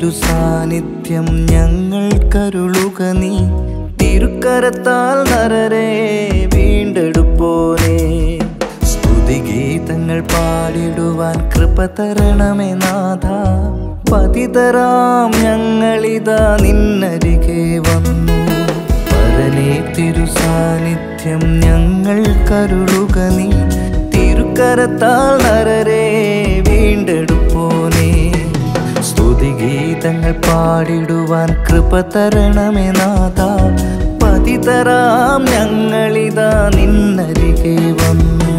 തിരുസാന്നിധ്യം ഞങ്ങൾ കരുളുക നീ തിരുക്കരത്താൽ നരരെ വീണ്ടെടുപ്പോനെ സ്തുതിഗീതങ്ങൾ പാടിടുവാൻ കൃപ തരണമേ നാഥ പതിതരാം ഞങ്ങളിതാ നിന്നരികെ വന്നു പരനെ തിരുസാന്നിധ്യം ഞങ്ങൾ കരുളുക നീ തിരുക്കരത്താൽ നരരെ വീണ്ടെടുപ്പോനെ സ്തുതിഗീതങ്ങൾ പാടിടുവാൻ കൃപ തരണമേ നാഥ പതിതരാം ഞങ്ങളിതാ നിന്നരികെ വന്നു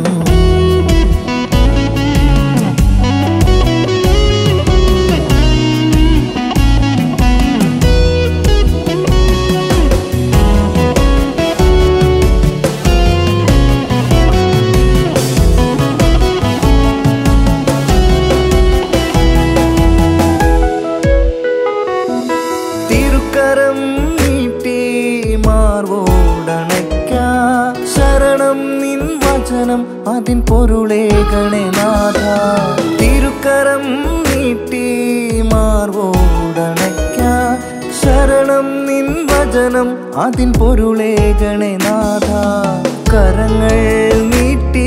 തിരുക്കരം നീട്ടി മാർവോടണയ്ക്ക ശരണം നിൻ വചനം അതിൻ പൊരുളേകണേ നാഥ തിരുക്കരം നീട്ടി മാർവോടണയ്ക്ക ശരണം നിൻ വചനം അതിൻ പൊരുളേകണേ നാഥ കരങ്ങൾ നീട്ടി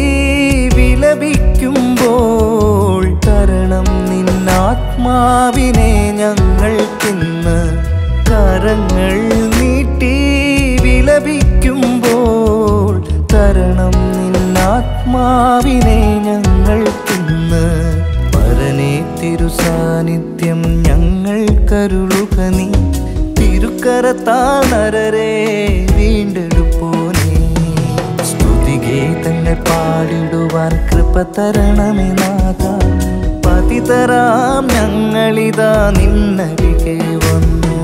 വിലപിക്കുമ്പോൾ തരണം നിന്നാത്മാവിനെ ഞങ്ങൾക്കിന്ന് കരങ്ങൾ നീട്ടി വിലപിക്കുമ്പോൾ തരണം നിന്നാത്മാവിനെ ഞങ്ങൾക്കിന്ന് പരനെ തിരുസാന്നിധ്യം ഞങ്ങൾ കരുളുക നീ തിരുക്കരത്താണരരെ വീണ്ടെടുപ്പോനേ സ്തുതിഗീതങ്ങൾ പാടിടുവാൻ കൃപ തരണമേ നാഥ പതിതരാം ഞങ്ങളിതാ നിന്നരികെ വന്നു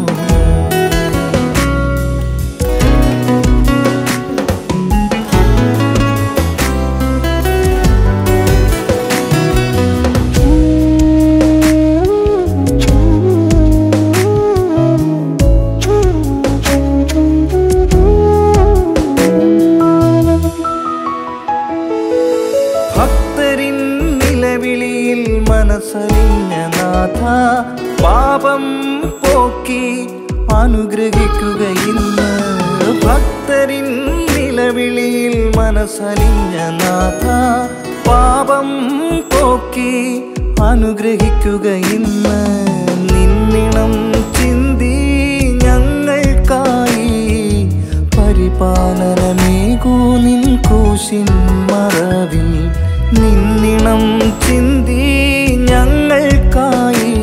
ഭക്തരിൻ നിലവിളിയിൽ മനസ്സലിഞ്ഞ നാഥ പാപം പോക്കി അനുഗ്രഹിക്കുക ഇന്ന് ഭക്തരിൻ നിലവിളിയിൽ മനസ്സലിഞ്ഞ നാഥ പാപം പോക്കി അനുഗ്രഹിക്കുക ഇന്ന് നിന്നിണം ചിന്തി ഞങ്ങൾക്കായി പരിപാലനമേകൂ നിൻ ക്രൂശിൻ മറവിൽ നിന്നിണം ചിന്തി ഞങ്ങൾക്കായി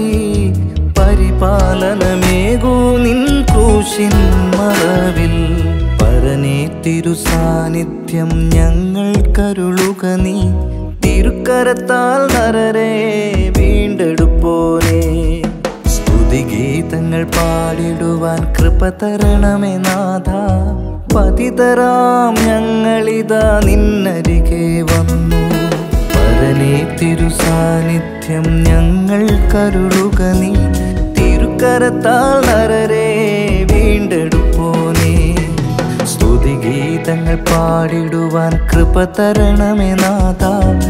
പരിപാലനമേകൂ നിൻ ക്രൂശിൻ മറവിൽ പരനെ തിരുസാന്നിധ്യം ഞങ്ങൾ കരുളുക നീ തിരുക്കരത്താൽ നരരെ വീണ്ടെടുപ്പോനെ സ്തുതിഗീതങ്ങൾ പാടിടുവാൻ കൃപ തരണമേ നാഥ പതിതരാം ഞങ്ങളിതാ നിന്നരികെ വന്നു പരനെ തിരുസാന്നിധ്യം ഞങ്ങൾ കരുളുക നീ തിരുക്കരത്താൽ നരരെ വീണ്ടെടുപ്പോനെ സ്തുതിഗീതങ്ങൾ പാടിടുവാൻ കൃപ തരണമേ നാഥ